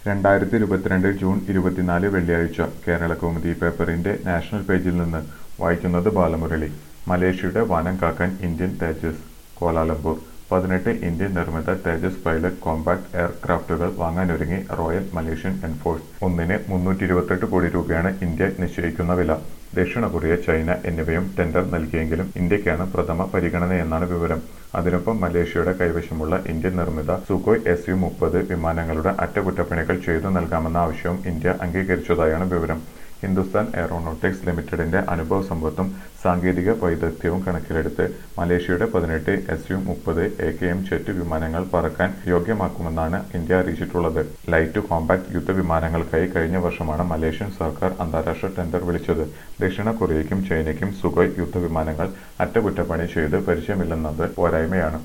രണ്ടായിരത്തി ഇരുപത്തിരണ്ട് ജൂൺ ഇരുപത്തിനാല് വെള്ളിയാഴ്ച കേരളകൗമുദി പേപ്പറിന്റെ നാഷണൽ പേജിൽ നിന്ന് വായിക്കുന്നത് ബാലമുരളി മലേഷ്യയുടെ വാനം കാക്കാൻ ഇന്ത്യൻ തേജസ് കോലാലംപൂർ പതിനെട്ട് ഇന്ത്യൻ നിർമ്മിത തേജസ് പൈലറ്റ് കോമ്പാക്ട് എയർക്രാഫ്റ്റുകൾ വാങ്ങാനൊരുങ്ങി റോയൽ മലേഷ്യൻ എൻഫോഴ്സ് ഒന്നിന് മുന്നൂറ്റി ഇരുപത്തെട്ട് കോടി രൂപയാണ് ഇന്ത്യ നിശ്ചയിക്കുന്ന വില ദക്ഷിണ കൊറിയ ചൈന എന്നിവയും ടെൻഡർ നൽകിയെങ്കിലും ഇന്ത്യക്കാണ് പ്രഥമ പരിഗണനയെന്നാണ് വിവരം അതിനൊപ്പം മലേഷ്യയുടെ കൈവശമുള്ള ഇന്ത്യൻ നിർമ്മിത സുഖോയ് എസ് യു മുപ്പത് വിമാനങ്ങളുടെ അറ്റകുറ്റപ്പണികൾ ചെയ്തു നൽകാമെന്ന ആവശ്യവും ഇന്ത്യ അംഗീകരിച്ചതായാണ് വിവരം ഹിന്ദുസ്ഥാൻ എയറോനോട്ടിക്സ് ലിമിറ്റഡിന്റെ അനുഭവ സമ്പത്തും സാങ്കേതിക വൈദഗ്ധ്യവും കണക്കിലെടുത്ത് മലേഷ്യയുടെ പതിനെട്ട് എസ് യു മുപ്പത് എ കെ എം ജെറ്റ് വിമാനങ്ങൾ പറക്കാൻ യോഗ്യമാക്കുമെന്നാണ് ഇന്ത്യ അറിയിച്ചിട്ടുള്ളത് ലൈറ്റ് കോമ്പാക്ട് യുദ്ധവിമാനങ്ങൾക്കായി കഴിഞ്ഞ വർഷമാണ് മലേഷ്യൻ സർക്കാർ അന്താരാഷ്ട്ര ടെൻഡർ വിളിച്ചത് ദക്ഷിണ കൊറിയയ്ക്കും ചൈനയ്ക്കും സുഖോയ് യുദ്ധവിമാനങ്ങൾ അറ്റകുറ്റപ്പണി ചെയ്ത് പരിചയമില്ലെന്നത് പോരായ്മയാണ്